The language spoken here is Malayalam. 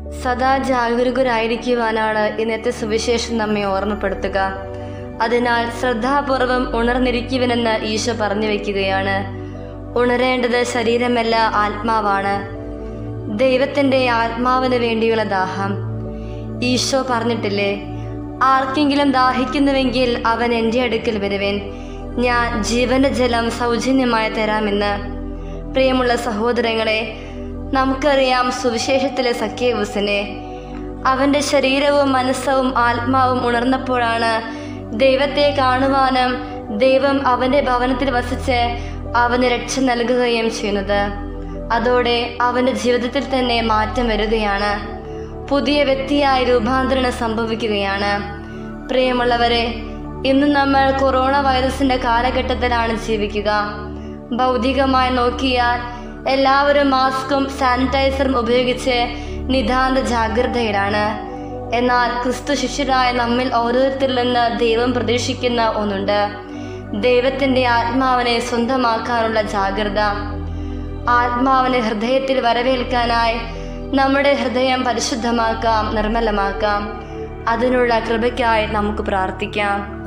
സദാ ജാഗരൂകരായിരിക്കുവാനാണ് ഇന്നത്തെ സുവിശേഷം നമ്മെ ഓർമ്മപ്പെടുത്തുക അതിനാൽ ശ്രദ്ധാപൂർവം ഉണർന്നിരിക്കുവനെന്ന് ഈശോ പറഞ്ഞു വയ്ക്കുകയാണ് ഉണരേണ്ടത് ശരീരമല്ല ആത്മാവാണ് ദൈവത്തിൻ്റെ ആത്മാവിന് വേണ്ടിയുള്ള ദാഹം ഈശോ പറഞ്ഞിട്ടില്ലേ ആർക്കെങ്കിലും ദാഹിക്കുന്നുവെങ്കിൽ അവൻ എൻ്റെ അടുക്കൽ വരുവൻ ഞാൻ ജീവന്റെ ജലം സൗജന്യമായി തരാമെന്ന് പ്രിയമുള്ള സഹോദരങ്ങളെ നമുക്കറിയാം സുവിശേഷത്തിലെ സഖ്യവസിനെ അവൻ്റെ ശരീരവും മനസ്സവും ആത്മാവും ഉണർന്നപ്പോഴാണ് ദൈവത്തെ കാണുവാനും ദൈവം അവൻ്റെ ഭവനത്തിൽ വസിച്ച് അവന് രക്ഷ നൽകുകയും ചെയ്യുന്നത് അതോടെ അവൻ്റെ ജീവിതത്തിൽ തന്നെ മാറ്റം വരികയാണ് പുതിയ വ്യക്തിയായി രൂപാന്തരണം സംഭവിക്കുകയാണ് പ്രിയമുള്ളവരെ ഇന്ന് നമ്മൾ കൊറോണ വൈറസിന്റെ കാലഘട്ടത്തിലാണ് ജീവിക്കുക ഭൗതികമായി നോക്കിയാൽ എല്ലാവരും മാസ്കും സാനിറ്റൈസറും ഉപയോഗിച്ച് നിതാന്ത ജാഗ്രതയിലാണ് എന്നാൽ ക്രിസ്തു ശിഷ്യരായ നമ്മിൽ ഓരോരുത്തരിൽ നിന്ന് ദൈവം പ്രതീക്ഷിക്കുന്ന ഒന്നുണ്ട് ദൈവത്തിന്റെ ആത്മാവിനെ സ്വന്തമാക്കാനുള്ള ജാഗ്രത ആത്മാവിനെ ഹൃദയത്തിൽ വരവേൽക്കാനായി നമ്മുടെ ഹൃദയം പരിശുദ്ധമാക്കാം നിർമ്മലമാക്കാം അതിനുള്ള കൃപയ്ക്കായി നമുക്ക് പ്രാർത്ഥിക്കാം